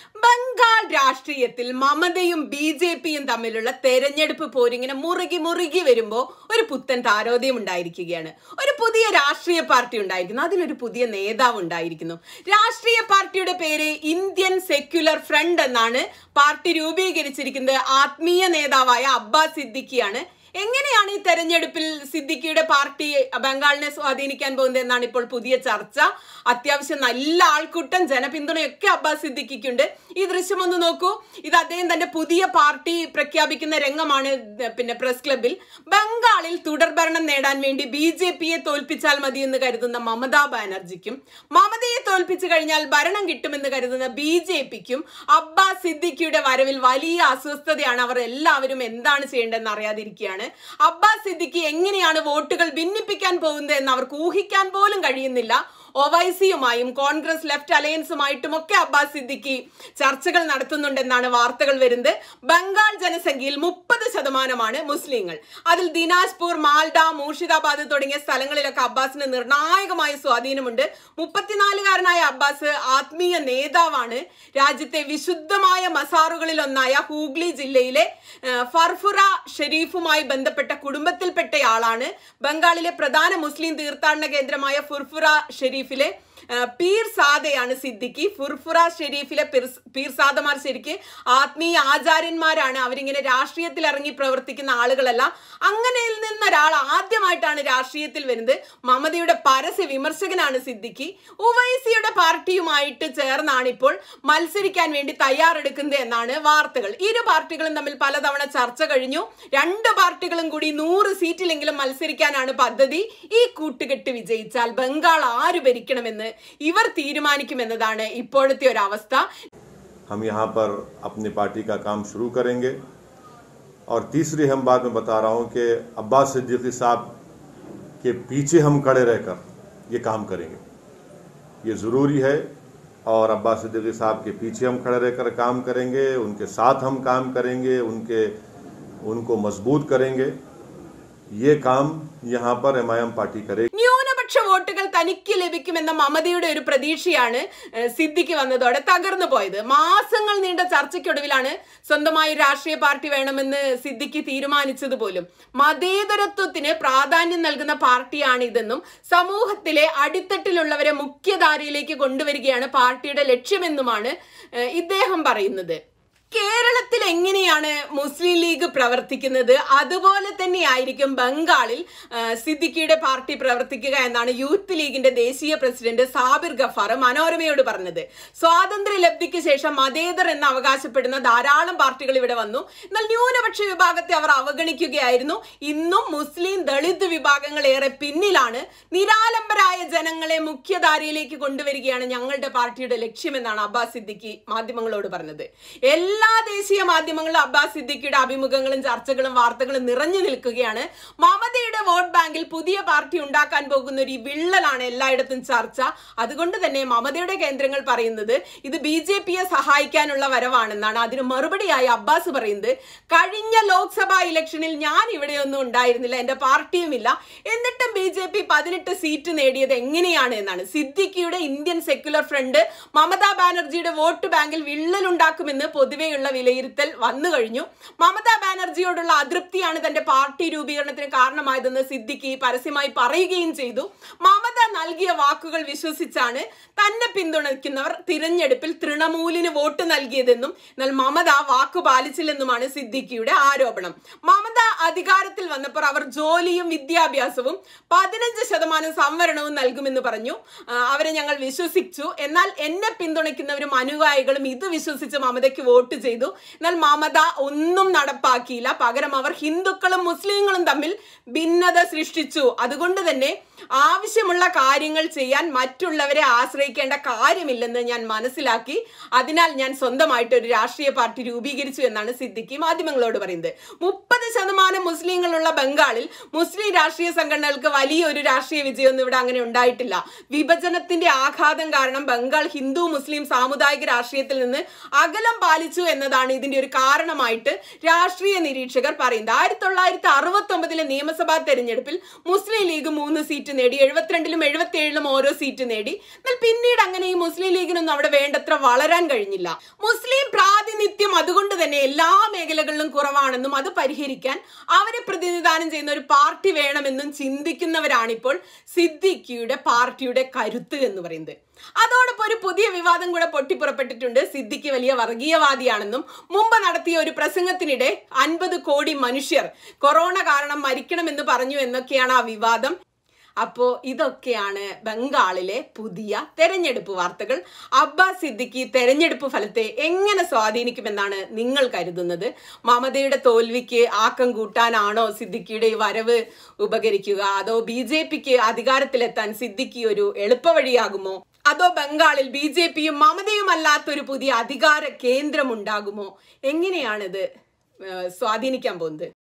ബംഗാൾ രാഷ്ട്രീയത്തിൽ മമതയും B J പിയും തമ്മിലുള്ള തെരഞ്ഞെടുപ്പ് പോരിങ്ങനെ മുറുകി മുറുകി വരുമ്പോൾ ഒരു പുത്തൻ താരോദയം ഉണ്ടായിരിക്കുകയാണ് ഒരു പുതിയ രാഷ്ട്രീയ പാർട്ടി ഉണ്ടായിരിക്കുന്നു അതിനൊരു പുതിയ നേതാവ് ഉണ്ടായിരിക്കുന്നു രാഷ്ട്രീയ പാർട്ടിയുടെ പേര് ഇന്ത്യൻ സെക്യുലർ ഫ്രണ്ട് എന്നാണ് പാർട്ടി രൂപീകരിച്ചിരിക്കുന്നത് ആത്മീയ നേതാവായ അബ്ബാസ് സിദ്ദിഖിയാണ് എങ്ങനെയാണ് ഈ തെരഞ്ഞെടുപ്പിൽ സിദ്ദിഖിയുടെ പാർട്ടി ബംഗാളിനെ സ്വാധീനിക്കാൻ പോകുന്നത് എന്നാണ് ഇപ്പോൾ പുതിയ ചർച്ച അത്യാവശ്യം നല്ല ആൾക്കൂട്ടം ജനപിന്തുണയൊക്കെ അബ്ബാസ് സിദ്ദിഖിക്കുണ്ട് ഈ ദൃശ്യം ഒന്ന് നോക്കൂ ഇത് അദ്ദേഹം തന്റെ പുതിയ പാർട്ടി പ്രഖ്യാപിക്കുന്ന രംഗമാണ് പിന്നെ പ്രസ് ക്ലബിൽ ബംഗാളിൽ തുടർഭരണം നേടാൻ വേണ്ടി ബി ജെ പിയെ തോൽപ്പിച്ചാൽ മതി എന്ന് കരുതുന്ന മമതാ ബാനർജിക്കും മമതയെ തോൽപ്പിച്ചു കഴിഞ്ഞാൽ ഭരണം കിട്ടുമെന്ന് കരുതുന്ന ബി ജെ പിക്കും അബ്ബാസ് സിദ്ദിഖിയുടെ വരവിൽ വലിയ അസ്വസ്ഥതയാണ് അവർ എല്ലാവരും എന്താണ് ചെയ്യേണ്ടതെന്ന് അറിയാതിരിക്കുകയാണ് അബ്ബാസ് സിദ്ദിഖി എങ്ങനെയാണ് വോട്ടുകൾ ഭിന്നിപ്പിക്കാൻ പോകുന്നത് എന്ന് അവർക്ക് ഊഹിക്കാൻ പോലും കഴിയുന്നില്ല ഒവൈസിയുമായും കോൺഗ്രസ് ലെഫ്റ്റ് അലയൻസുമായിട്ടും ഒക്കെ അബ്ബാസ് സിദ്ദിഖി ചർച്ചകൾ നടത്തുന്നുണ്ടെന്നാണ് വാർത്തകൾ വരുന്നത് ബംഗാൾ ജനസംഖ്യയിൽ മുപ്പത് ശതമാനമാണ് മുസ്ലിങ്ങൾ അതിൽ ദിനാജ്പൂർ മാൽഡ മൂർഷിദാബാദ് തുടങ്ങിയ സ്ഥലങ്ങളിലൊക്കെ അബ്ബാസിന് നിർണായകമായ സ്വാധീനമുണ്ട് മുപ്പത്തിനാലുകാരനായ അബ്ബാസ് ആത്മീയ നേതാവാണ് രാജ്യത്തെ വിശുദ്ധമായ മസാറുകളിൽ ഒന്നായ ഹൂഗ്ലി ജില്ലയിലെ ഏഹ്, ഫർഫുറ ഷെരീഫുമായി ബന്ധപ്പെട്ട കുടുംബത്തിൽപ്പെട്ടയാളാണ് ബംഗാളിലെ പ്രധാന മുസ്ലിം തീർത്ഥാടന കേന്ദ്രമായ ഫുർഫുറ ഷെരീഫിലെ ഏഹ്, പീർ സാദയാണ് സിദ്ദിഖി ഫുർഫുറ ഷെരീഫിലെ പിർ- പീർ സാദമാർ ശരിക്ക് ആത്മീയ ആചാര്യന്മാരാണ് അവരിങ്ങനെ രാഷ്ട്രീയത്തിൽ ഇറങ്ങി പ്രവർത്തിക്കുന്ന ആളുകളല്ല അങ്ങനെയിൽ നിന്നൊരാൾ ആദ്യമായിട്ടാണ് രാഷ്ട്രീയത്തിൽ വരുന്നത് മമതയുടെ പരസ്യ വിമർശകനാണ് സിദ്ദിഖി ഉവൈസിയുടെ പാർട്ടിയുമായിട്ട് ചേർന്നാണ് ഇപ്പോൾ മത്സരിക്കാൻ വേണ്ടി തയ്യാറെടുക്കുന്നത് എന്നാണ് വാർത്തകൾ ഇരു പാർട്ടികളും തമ്മിൽ പലതവണ ചർച്ച കഴിഞ്ഞു രണ്ട് പാർട്ടികളും കൂടി നൂറ് സീറ്റിലെങ്കിലും മത്സരിക്കാനാണ് പദ്ധതി ഈ കൂട്ടുകെട്ട് വിജയിച്ചാൽ ബംഗാൾ ആര് ഭരിക്കണമെന്ന് ഇവർ തീരുമാനിക്കുമെന്നതാണ് ഇപ്പോഴത്തെ ഒരു അവസ്ഥ हम यहाँ पर अपनी पार्टी का काम शुरू करेंगे और तीसरी हम बात में बता रहा हूँ कि अब्बास सिद्दीकी साहब के पीछे हम खड़े रहकर ये काम करेंगे ये ज़रूरी है और अब्बास सिद्दीकी साहब के पीछे हम खड़े रहकर काम करेंगे उनके साथ हम काम करेंगे उनके उनको मजबूत करेंगे ये काम यहाँ पर एम पार्टी करेगी ന്യൂനപക്ഷ വോട്ടുകൾ തനിക്ക് ലഭിക്കുമെന്ന മമതയുടെ ഒരു പ്രതീക്ഷയാണ് ഏഹ്, സിദ്ദിഖ് വന്നതോടെ തകർന്നു പോയത് മാസങ്ങൾ നീണ്ട ചർച്ചയ്ക്കൊടുവിലാണ് സ്വന്തമായി ഒരു രാഷ്ട്രീയ പാർട്ടി വേണമെന്ന് സിദ്ദിഖ് തീരുമാനിച്ചത് പോലും മതേതരത്വത്തിന് പ്രാധാന്യം നൽകുന്ന പാർട്ടിയാണ് ഇതെന്നും സമൂഹത്തിലെ അടിത്തട്ടിലുള്ളവരെ മുഖ്യധാരയിലേക്ക് കൊണ്ടുവരികയാണ് പാർട്ടിയുടെ ലക്ഷ്യമെന്നുമാണ് ഏഹ്, ഇദ്ദേഹം പറയുന്നത് കേരളത്തിൽ എങ്ങനെയാണ് മുസ്ലിം ലീഗ് പ്രവർത്തിക്കുന്നത് അതുപോലെ തന്നെയായിരിക്കും ബംഗാളിൽ ആ, സിദ്ദിഖിയുടെ പാർട്ടി പ്രവർത്തിക്കുക എന്നാണ് യൂത്ത് ലീഗിന്റെ ദേശീയ പ്രസിഡന്റ് സാബിർ ഗഫാർ മനോരമയോട് പറഞ്ഞത് സ്വാതന്ത്ര്യ ലബ്ധിക്ക് ശേഷം മതേതർ എന്ന് അവകാശപ്പെടുന്ന ധാരാളം പാർട്ടികൾ ഇവിടെ വന്നു എന്നാൽ ന്യൂനപക്ഷ വിഭാഗത്തെ അവർ അവഗണിക്കുകയായിരുന്നു ഇന്നും മുസ്ലിം ദളിത് വിഭാഗങ്ങൾ ഏറെ പിന്നിലാണ് നിരാലംബരായ ജനങ്ങളെ മുഖ്യധാരയിലേക്ക് കൊണ്ടുവരികയാണ് ഞങ്ങളുടെ പാർട്ടിയുടെ ലക്ഷ്യമെന്നാണ് അബ്ബാസ് സിദ്ദിഖി മാധ്യമങ്ങളോട് പറഞ്ഞത് എല്ലാ ദേശീയ മാധ്യമങ്ങളിലും അബ്ബാസ് സിദ്ദിഖിയുടെ അഭിമുഖങ്ങളും ചർച്ചകളും വാർത്തകളും നിറഞ്ഞു നിൽക്കുകയാണ് മമതയുടെ വോട്ട് ബാങ്കിൽ പുതിയ പാർട്ടി ഉണ്ടാക്കാൻ പോകുന്ന ഒരു വിള്ളലാണ് എല്ലായിടത്തും ചർച്ച അതുകൊണ്ട് തന്നെ മമതയുടെ കേന്ദ്രങ്ങൾ പറയുന്നത് ഇത് ബി ജെ പിയെ സഹായിക്കാനുള്ള വരവാണെന്നാണ് അതിന് മറുപടിയായി അബ്ബാസ് പറയുന്നത് കഴിഞ്ഞ ലോക്സഭാ ഇലക്ഷനിൽ ഞാൻ ഇവിടെയൊന്നും ഉണ്ടായിരുന്നില്ല എന്റെ പാർട്ടിയുമില്ല എന്നിട്ടും ബി ജെ പി പതിനെട്ട് സീറ്റ് നേടിയത് എങ്ങനെയാണ് എന്നാണ് സിദ്ദിഖിയുടെ ഇന്ത്യൻ സെക്യുലർ ഫ്രണ്ട് മമതാ ബാനർജിയുടെ വോട്ട് ബാങ്കിൽ വിള്ളലുണ്ടാക്കുമെന്ന് പൊതുവെയുള്ള വിലയിരുത്തൽ വന്നു കഴിഞ്ഞു മമതാ ബാനർജിയോടുള്ള അതൃപ്തിയാണ് തന്റെ പാർട്ടി രൂപീകരണത്തിന് കാരണമായതെന്ന് സിദ്ദിഖി പരസ്യമായി പറയുകയും ചെയ്തു മമത നൽകിയ വാക്കുകൾ വിശ്വസിച്ചാണ് തന്നെ പിന്തുണയ്ക്കുന്നവർ തിരഞ്ഞെടുപ്പിൽ തൃണമൂലിന് വോട്ട് നൽകിയതെന്നും എന്നാൽ മമത വാക്കു പാലിച്ചില്ലെന്നുമാണ് സിദ്ദിഖിയുടെ ആരോപണം മമത അധികാരത്തിൽ വന്നപ്പോൾ അവർ ജോലിയും വിദ്യാഭ്യാസവും പതിനഞ്ച് ശതമാനം സംവരണവും നൽകുമെന്ന് പറഞ്ഞു ആ, അവരെ ഞങ്ങൾ വിശ്വസിച്ചു എന്നാൽ എന്നെ പിന്തുണയ്ക്കുന്നവരും അനുയായികളും ഇത് വിശ്വസിച്ച് മമതയ്ക്ക് വോട്ട് ചെയ്തു എന്നാൽ മമത ഒന്നും നടപ്പാക്കിയില്ല പകരം അവർ ഹിന്ദുക്കളും മുസ്ലിങ്ങളും തമ്മിൽ ഭിന്നത സൃഷ്ടിച്ചു അതുകൊണ്ട് തന്നെ ആവശ്യമുള്ള കാര്യങ്ങൾ ചെയ്യാൻ മറ്റുള്ളവരെ ആശ്രയിക്കേണ്ട കാര്യമില്ലെന്ന് ഞാൻ മനസ്സിലാക്കി അതിനാൽ ഞാൻ സ്വന്തമായിട്ട് ഒരു രാഷ്ട്രീയ പാർട്ടി രൂപീകരിച്ചു എന്നാണ് സിദ്ദിഖി മാധ്യമങ്ങളോട് പറയുന്നത് മുപ്പത് ശതമാനം മുസ്ലിങ്ങളുള്ള ബംഗാളിൽ മുസ്ലിം രാഷ്ട്രീയ സംഘടനകൾക്ക് വലിയൊരു രാഷ്ട്രീയ വിജയമൊന്നും ഇവിടെ അങ്ങനെ ഉണ്ടായിട്ടില്ല വിഭജനത്തിന്റെ ആഘാതം കാരണം ബംഗാൾ ഹിന്ദു മുസ്ലിം സാമുദായിക രാഷ്ട്രീയത്തിൽ നിന്ന് അകലം പാലിച്ചു എന്നതാണ് ഇതിന്റെ ഒരു കാരണമായിട്ട് രാഷ്ട്രീയ നിരീക്ഷകർ പറയുന്നത് ആയിരത്തി തൊള്ളായിരത്തി അറുപത്തി ഒമ്പതിലെ നിയമസഭാ തെരഞ്ഞെടുപ്പിൽ മുസ്ലിം ലീഗ് മൂന്ന് സീറ്റ് നേടി എഴുപത്തിരണ്ടിലും അറുപത്തിരണ്ടിലും എഴുപത്തി ഏഴിലും ഓരോ സീറ്റ് നേടി എന്നാൽ പിന്നീട് അങ്ങനെ ഈ മുസ്ലിം ലീഗിനൊന്നും അവിടെ വേണ്ടത്ര വളരാൻ കഴിഞ്ഞില്ല മുസ്ലിം പ്രാതിനിധ്യം അതുകൊണ്ട് തന്നെ എല്ലാ മേഖലകളിലും കുറവാണെന്നും അത് പരിഹരിക്കാൻ അവരെ പ്രതിനിധാനം ചെയ്യുന്ന ഒരു പാർട്ടി വേണമെന്നും ചിന്തിക്കുന്നവരാണിപ്പോൾ സിദ്ദിഖിയുടെ പാർട്ടിയുടെ കരുത്ത് എന്ന് പറയുന്നത് അതോടൊപ്പം ഒരു പുതിയ വിവാദം കൂടെ പൊട്ടിപ്പുറപ്പെട്ടിട്ടുണ്ട് സിദ്ദിഖ് വലിയ വർഗീയവാദിയാണെന്നും മുമ്പ് നടത്തിയ ഒരു പ്രസംഗത്തിനിടെ അൻപത് കോടി മനുഷ്യർ കൊറോണ കാരണം മരിക്കണമെന്ന് പറഞ്ഞു എന്നൊക്കെയാണ് ആ വിവാദം അപ്പോ ഇതൊക്കെയാണ് ബംഗാളിലെ പുതിയ തെരഞ്ഞെടുപ്പ് വാർത്തകൾ അബ്ബാസ് സിദ്ദിഖി തെരഞ്ഞെടുപ്പ് ഫലത്തെ എങ്ങനെ സ്വാധീനിക്കുമെന്നാണ് നിങ്ങൾ കരുതുന്നത് മമതയുടെ തോൽവിക്ക് ആക്കം കൂട്ടാനാണോ സിദ്ദിഖിയുടെ ഈ വരവ് ഉപകരിക്കുക അതോ ബി ജെ പിക്ക് അധികാരത്തിലെത്താൻ സിദ്ദിഖി ഒരു എളുപ്പവഴിയാകുമോ അതോ ബംഗാളിൽ ബി ജെ പിയും മമതയും അല്ലാത്തൊരു പുതിയ അധികാര കേന്ദ്രം ഉണ്ടാകുമോ എങ്ങനെയാണിത് ഏഹ്, സ്വാധീനിക്കാൻ പോകുന്നത്